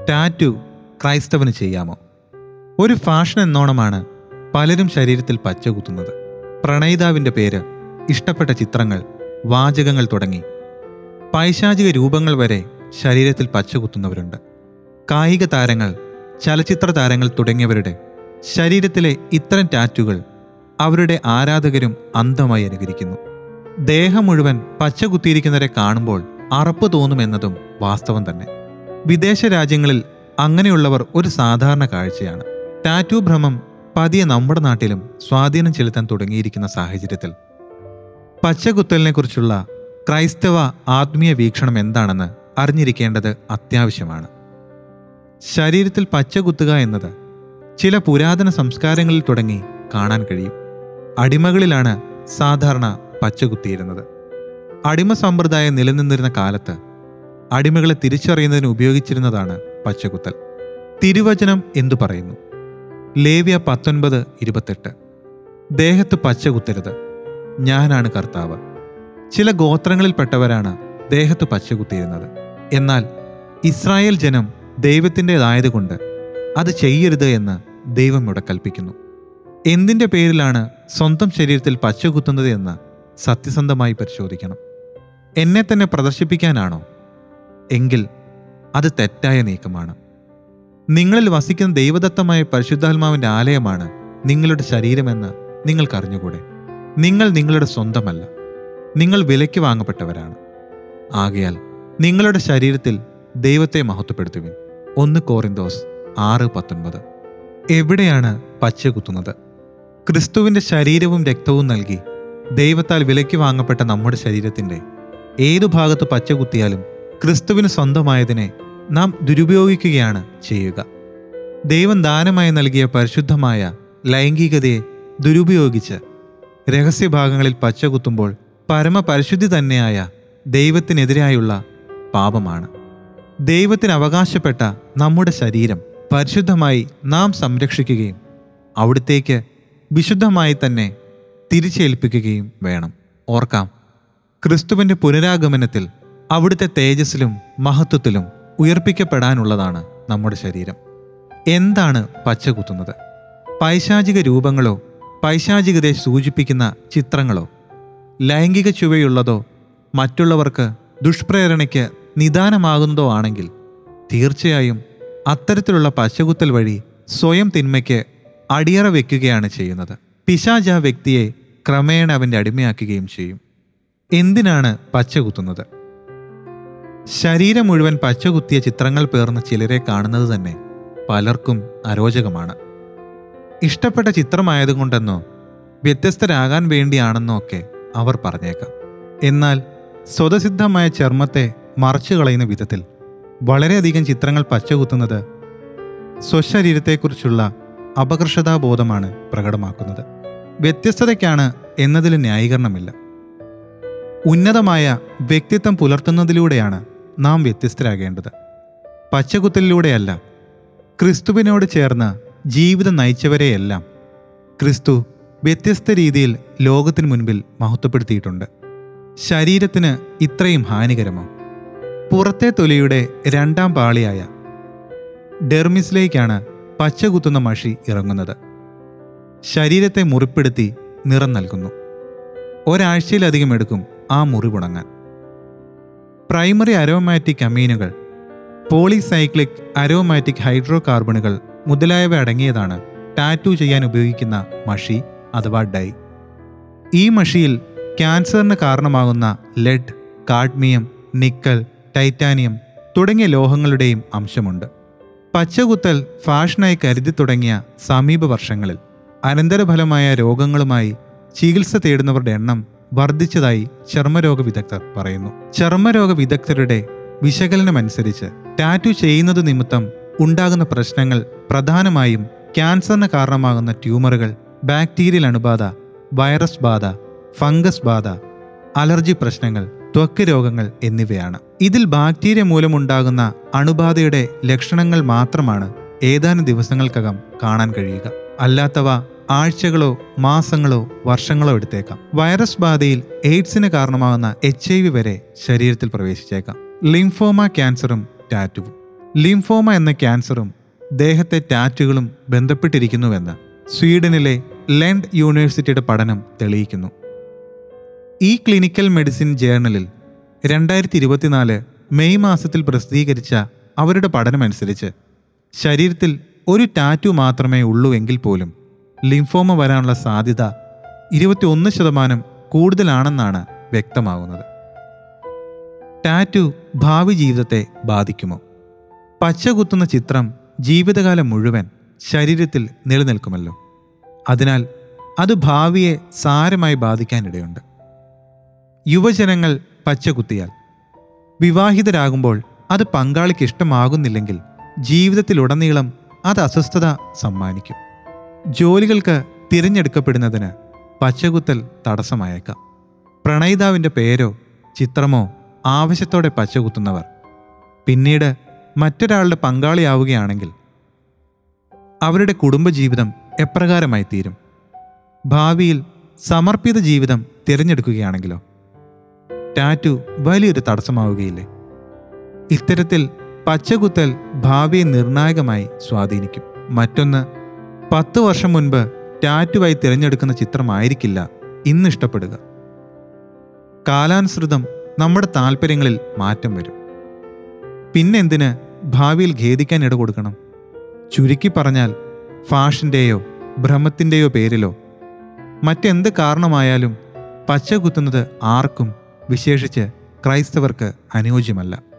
tattoo ക്രൈസ്തവന് ചെയ്യാമോ ഒരു fashion എന്നോണമാണ് പലരും ശരീരത്തിൽ പച്ച കുത്തുന്നത് പ്രണയിതാവിൻ്റെ പേര് ഇഷ്ടപ്പെട്ട ചിത്രങ്ങൾ വാചകങ്ങൾ തുടങ്ങി പൈശാചിക രൂപങ്ങൾ വരെ ശരീരത്തിൽ പച്ച കുത്തുന്നവരുണ്ട് കായിക താരങ്ങൾ ചലച്ചിത്ര താരങ്ങൾ തുടങ്ങിയവരുടെ ശരീരത്തിലെ ഇത്തരം ടാറ്റുകൾ അവരുടെ ആരാധകരും അന്ധമായി അനുകരിക്കുന്നു ദേഹം മുഴുവൻ പച്ച കുത്തിയിരിക്കുന്നവരെ കാണുമ്പോൾ അറപ്പ് തോന്നുമെന്നതും വാസ്തവം തന്നെ വിദേശ രാജ്യങ്ങളിൽ അങ്ങനെയുള്ളവർ ഒരു സാധാരണ കാഴ്ചയാണ് ടാറ്റു ഭ്രമം പതിയെ നമ്മുടെ നാട്ടിലും സ്വാധീനം ചെലുത്താൻ തുടങ്ങിയിരിക്കുന്ന സാഹചര്യത്തിൽ പച്ചകുത്തലിനെക്കുറിച്ചുള്ള ക്രൈസ്തവ ആത്മീയ വീക്ഷണം എന്താണെന്ന് അറിഞ്ഞിരിക്കേണ്ടത് അത്യാവശ്യമാണ് ശരീരത്തിൽ പച്ച കുത്തുക എന്നത് ചില പുരാതന സംസ്കാരങ്ങളിൽ തുടങ്ങി കാണാൻ കഴിയും അടിമകളിലാണ് സാധാരണ പച്ച കുത്തിയിരുന്നത് അടിമ സമ്പ്രദായം നിലനിന്നിരുന്ന കാലത്ത് അടിമകളെ തിരിച്ചറിയുന്നതിന് ഉപയോഗിച്ചിരുന്നതാണ് പച്ചകുത്തൽ തിരുവചനം എന്തു പറയുന്നു ലേവ്യ പത്തൊൻപത് ഇരുപത്തെട്ട് ദേഹത്ത് പച്ച കുത്തരുത് ഞാനാണ് കർത്താവ് ചില ഗോത്രങ്ങളിൽപ്പെട്ടവരാണ് ദേഹത്ത് പച്ച കുത്തിയിരുന്നത് എന്നാൽ ഇസ്രായേൽ ജനം ദൈവത്തിൻ്റെതായതുകൊണ്ട് അത് ചെയ്യരുത് എന്ന് ദൈവം ഇവിടെ കൽപ്പിക്കുന്നു എന്തിൻ്റെ പേരിലാണ് സ്വന്തം ശരീരത്തിൽ പച്ച കുത്തുന്നത് എന്ന് സത്യസന്ധമായി പരിശോധിക്കണം എന്നെ തന്നെ പ്രദർശിപ്പിക്കാനാണോ എങ്കിൽ അത് തെറ്റായ നീക്കമാണ് നിങ്ങളിൽ വസിക്കുന്ന ദൈവദത്തമായ പരിശുദ്ധാത്മാവിൻ്റെ ആലയമാണ് നിങ്ങളുടെ ശരീരമെന്ന് നിങ്ങൾക്കറിഞ്ഞുകൂടെ നിങ്ങൾ നിങ്ങളുടെ സ്വന്തമല്ല നിങ്ങൾ വിലയ്ക്ക് വാങ്ങപ്പെട്ടവരാണ് ആകയാൽ നിങ്ങളുടെ ശരീരത്തിൽ ദൈവത്തെ മഹത്വപ്പെടുത്തുവിൻ ഒന്ന് കോറിന്തോസ് ആറ് പത്തൊൻപത് എവിടെയാണ് പച്ച കുത്തുന്നത് ക്രിസ്തുവിൻ്റെ ശരീരവും രക്തവും നൽകി ദൈവത്താൽ വിലയ്ക്ക് വാങ്ങപ്പെട്ട നമ്മുടെ ശരീരത്തിൻ്റെ ഏതു ഭാഗത്ത് പച്ച കുത്തിയാലും ക്രിസ്തുവിന് സ്വന്തമായതിനെ നാം ദുരുപയോഗിക്കുകയാണ് ചെയ്യുക ദൈവം ദാനമായി നൽകിയ പരിശുദ്ധമായ ലൈംഗികതയെ ദുരുപയോഗിച്ച് രഹസ്യഭാഗങ്ങളിൽ പച്ച കുത്തുമ്പോൾ പരമപരിശുദ്ധി തന്നെയായ ദൈവത്തിനെതിരായുള്ള പാപമാണ് ദൈവത്തിന് അവകാശപ്പെട്ട നമ്മുടെ ശരീരം പരിശുദ്ധമായി നാം സംരക്ഷിക്കുകയും അവിടത്തേക്ക് വിശുദ്ധമായി തന്നെ തിരിച്ചേൽപ്പിക്കുകയും വേണം ഓർക്കാം ക്രിസ്തുവിൻ്റെ പുനരാഗമനത്തിൽ അവിടുത്തെ തേജസ്സിലും മഹത്വത്തിലും ഉയർപ്പിക്കപ്പെടാനുള്ളതാണ് നമ്മുടെ ശരീരം എന്താണ് പച്ച കുത്തുന്നത് പൈശാചിക രൂപങ്ങളോ പൈശാചികതയെ സൂചിപ്പിക്കുന്ന ചിത്രങ്ങളോ ലൈംഗിക ചുവയുള്ളതോ മറ്റുള്ളവർക്ക് ദുഷ്പ്രേരണയ്ക്ക് നിദാനമാകുന്നതോ ആണെങ്കിൽ തീർച്ചയായും അത്തരത്തിലുള്ള പച്ചകുത്തൽ വഴി സ്വയം തിന്മയ്ക്ക് അടിയറ വെക്കുകയാണ് ചെയ്യുന്നത് പിശാജ് ആ വ്യക്തിയെ ക്രമേണ അവൻ്റെ അടിമയാക്കുകയും ചെയ്യും എന്തിനാണ് പച്ച കുത്തുന്നത് ശരീരം മുഴുവൻ പച്ച കുത്തിയ ചിത്രങ്ങൾ പേർന്ന ചിലരെ കാണുന്നത് തന്നെ പലർക്കും അരോചകമാണ് ഇഷ്ടപ്പെട്ട ചിത്രമായതുകൊണ്ടെന്നോ വ്യത്യസ്തരാകാൻ വേണ്ടിയാണെന്നോ ഒക്കെ അവർ പറഞ്ഞേക്കാം എന്നാൽ സ്വതസിദ്ധമായ ചർമ്മത്തെ മറച്ചു കളയുന്ന വിധത്തിൽ വളരെയധികം ചിത്രങ്ങൾ പച്ചകുത്തുന്നത് സ്വശരീരത്തെക്കുറിച്ചുള്ള അപകർഷതാബോധമാണ് പ്രകടമാക്കുന്നത് വ്യത്യസ്തതയ്ക്കാണ് എന്നതിൽ ന്യായീകരണമില്ല ഉന്നതമായ വ്യക്തിത്വം പുലർത്തുന്നതിലൂടെയാണ് നാം വ്യത്യസ്തരാകേണ്ടത് പച്ചകുത്തലിലൂടെയല്ല ക്രിസ്തുവിനോട് ചേർന്ന് ജീവിതം നയിച്ചവരെയെല്ലാം ക്രിസ്തു വ്യത്യസ്ത രീതിയിൽ ലോകത്തിനു മുൻപിൽ മഹത്വപ്പെടുത്തിയിട്ടുണ്ട് ശരീരത്തിന് ഇത്രയും ഹാനികരമോ പുറത്തെ തൊലിയുടെ രണ്ടാം പാളിയായ ഡെർമിസിലേക്കാണ് പച്ചകുത്തുന്ന മഷി ഇറങ്ങുന്നത് ശരീരത്തെ മുറിപ്പെടുത്തി നിറം നൽകുന്നു ഒരാഴ്ചയിലധികം എടുക്കും ആ മുറിവുണങ്ങാൻ പ്രൈമറി അരോമാറ്റിക് അമീനുകൾ പോളിസൈക്ലിക് അരോമാറ്റിക് ഹൈഡ്രോ കാർബണുകൾ മുതലായവ അടങ്ങിയതാണ് ടാറ്റു ചെയ്യാൻ ഉപയോഗിക്കുന്ന മഷി അഥവാ ഡൈ ഈ മഷിയിൽ ക്യാൻസറിന് കാരണമാകുന്ന ലെഡ് കാഡ്മിയം നിക്കൽ ടൈറ്റാനിയം തുടങ്ങിയ ലോഹങ്ങളുടെയും അംശമുണ്ട് പച്ചകുത്തൽ ഫാഷനായി കരുതി തുടങ്ങിയ സമീപ വർഷങ്ങളിൽ അനന്തരഫലമായ രോഗങ്ങളുമായി ചികിത്സ തേടുന്നവരുടെ എണ്ണം വർദ്ധിച്ചതായി ചർമ്മരോഗ വിദഗ്ധർ പറയുന്നു ചർമ്മരോഗ വിദഗ്ധരുടെ വിശകലനമനുസരിച്ച് ടാറ്റു ചെയ്യുന്നത് നിമിത്തം ഉണ്ടാകുന്ന പ്രശ്നങ്ങൾ പ്രധാനമായും ക്യാൻസറിന് കാരണമാകുന്ന ട്യൂമറുകൾ ബാക്ടീരിയൽ അണുബാധ വൈറസ് ബാധ ഫംഗസ് ബാധ അലർജി പ്രശ്നങ്ങൾ ത്വക്ക് രോഗങ്ങൾ എന്നിവയാണ് ഇതിൽ ബാക്ടീരിയ മൂലമുണ്ടാകുന്ന അണുബാധയുടെ ലക്ഷണങ്ങൾ മാത്രമാണ് ഏതാനും ദിവസങ്ങൾക്കകം കാണാൻ കഴിയുക അല്ലാത്തവ ആഴ്ചകളോ മാസങ്ങളോ വർഷങ്ങളോ എടുത്തേക്കാം വൈറസ് ബാധയിൽ എയ്ഡ്സിന് കാരണമാകുന്ന എച്ച് ഐ വി വരെ ശരീരത്തിൽ പ്രവേശിച്ചേക്കാം ലിംഫോമ ക്യാൻസറും ടാറ്റുവും ലിംഫോമ എന്ന ക്യാൻസറും ദേഹത്തെ ടാറ്റുകളും ബന്ധപ്പെട്ടിരിക്കുന്നുവെന്ന് സ്വീഡനിലെ ലെൻഡ് യൂണിവേഴ്സിറ്റിയുടെ പഠനം തെളിയിക്കുന്നു ഈ ക്ലിനിക്കൽ മെഡിസിൻ ജേർണലിൽ രണ്ടായിരത്തി ഇരുപത്തിനാല് മെയ് മാസത്തിൽ പ്രസിദ്ധീകരിച്ച അവരുടെ പഠനമനുസരിച്ച് ശരീരത്തിൽ ഒരു ടാറ്റു മാത്രമേ ഉള്ളൂ എങ്കിൽ പോലും ലിംഫോമ വരാനുള്ള സാധ്യത ഇരുപത്തിയൊന്ന് ശതമാനം കൂടുതലാണെന്നാണ് വ്യക്തമാകുന്നത് ടാറ്റു ഭാവി ജീവിതത്തെ ബാധിക്കുമോ പച്ചകുത്തുന്ന ചിത്രം ജീവിതകാലം മുഴുവൻ ശരീരത്തിൽ നിലനിൽക്കുമല്ലോ അതിനാൽ അത് ഭാവിയെ സാരമായി ബാധിക്കാനിടയുണ്ട് യുവജനങ്ങൾ പച്ചകുത്തിയാൽ വിവാഹിതരാകുമ്പോൾ അത് പങ്കാളിക്ക് ഇഷ്ടമാകുന്നില്ലെങ്കിൽ ജീവിതത്തിലുടനീളം അത് അസ്വസ്ഥത സമ്മാനിക്കും ജോലികൾക്ക് തിരഞ്ഞെടുക്കപ്പെടുന്നതിന് പച്ചകുത്തൽ തടസ്സമായേക്കാം പ്രണയിതാവിൻ്റെ പേരോ ചിത്രമോ ആവശ്യത്തോടെ പച്ചകുത്തുന്നവർ പിന്നീട് മറ്റൊരാളുടെ പങ്കാളിയാവുകയാണെങ്കിൽ അവരുടെ കുടുംബജീവിതം എപ്രകാരമായി തീരും ഭാവിയിൽ സമർപ്പിത ജീവിതം തിരഞ്ഞെടുക്കുകയാണെങ്കിലോ ടാറ്റു വലിയൊരു തടസ്സമാവുകയില്ലേ ഇത്തരത്തിൽ പച്ചകുത്തൽ ഭാവിയെ നിർണായകമായി സ്വാധീനിക്കും മറ്റൊന്ന് പത്ത് വർഷം മുൻപ് ടാറ്റുവായി തിരഞ്ഞെടുക്കുന്ന ചിത്രമായിരിക്കില്ല ഇന്ന് ഇഷ്ടപ്പെടുക കാലാനുസൃതം നമ്മുടെ താല്പര്യങ്ങളിൽ മാറ്റം വരും പിന്നെന്തിന് ഭാവിയിൽ ഖേദിക്കാൻ ഇട കൊടുക്കണം ചുരുക്കി പറഞ്ഞാൽ ഫാഷൻ്റെയോ ഭ്രമത്തിൻ്റെയോ പേരിലോ മറ്റെന്ത് കാരണമായാലും പച്ച കുത്തുന്നത് ആർക്കും വിശേഷിച്ച് ക്രൈസ്തവർക്ക് അനുയോജ്യമല്ല